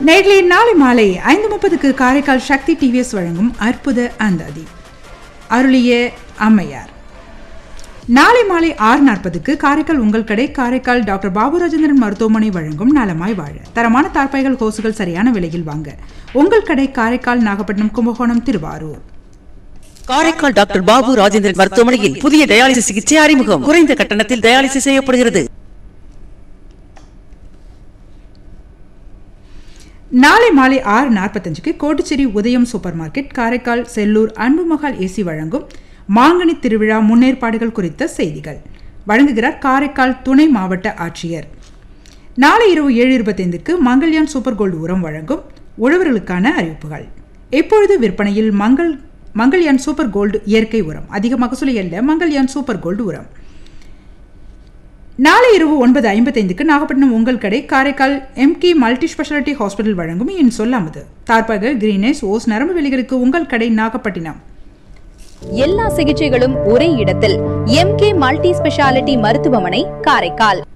நேரிலே நாளை மாலை ஐந்து முப்பதுக்கு காரைக்கால் சக்தி டிவிஎஸ் வழங்கும் அற்புத அந்தாதி அருளிய அம்மையார் நாளை மாலை ஆறு நாற்பதுக்கு காரைக்கால் உங்கள் கடை காரைக்கால் டாக்டர் பாபு ராஜேந்திரன் மருத்துவமனை வழங்கும் நலமாய் வாழ தரமான தார்பாய்கள் கோசுகள் சரியான விலையில் வாங்க உங்கள் கடை காரைக்கால் நாகப்பட்டினம் கும்பகோணம் திருவாரூர் காரைக்கால் டாக்டர் பாபு ராஜேந்திரன் மருத்துவமனையில் புதிய டயாலிசிஸ் சிகிச்சை அறிமுகம் குறைந்த கட்டணத்தில் டயாலிசிஸ் செய்யப்படுகிறது நாளை மாலை ஆறு நாற்பத்தஞ்சுக்கு Kottucherry Udhayam super market Karaikal Sellur Anbumahal AC வழங்கும் மாங்கனி திருவிழா முன்னேற்பாடுகள் குறித்த செய்திகள் வழங்குகிறார் காரைக்கால் துணை மாவட்ட ஆட்சியர் நாளை இரவு ஏழு இருபத்தைந்துக்கு மங்கள்யான் சூப்பர் கோல்டு உரம் வழங்கும் உழவர்களுக்கான அறிவிப்புகள் எப்பொழுது விற்பனையில் மங்கள் மங்கள்யான் சூப்பர் கோல்டு இயற்கை உரம் அதிக மகசூலை அல்ல மங்கள்யான் சூப்பர் கோல்டு உரம் நாளை இரவு ஒன்பது ஐம்பத்தைந்துக்கு நாகப்பட்டினம் உங்கள் கடை Karaikal MK multi speciality hospital வழங்கும் என் சொல்லாமது தார்பாக கிரீனேஸ் ஓஸ் நரம்பு வெளிகளுக்கு உங்கள் கடை நாகப்பட்டினம் எல்லா சிகிச்சைகளும் ஒரே இடத்தில் எம்கே மல்டி ஸ்பெஷாலிட்டி மருத்துவமனை காரைக்கால்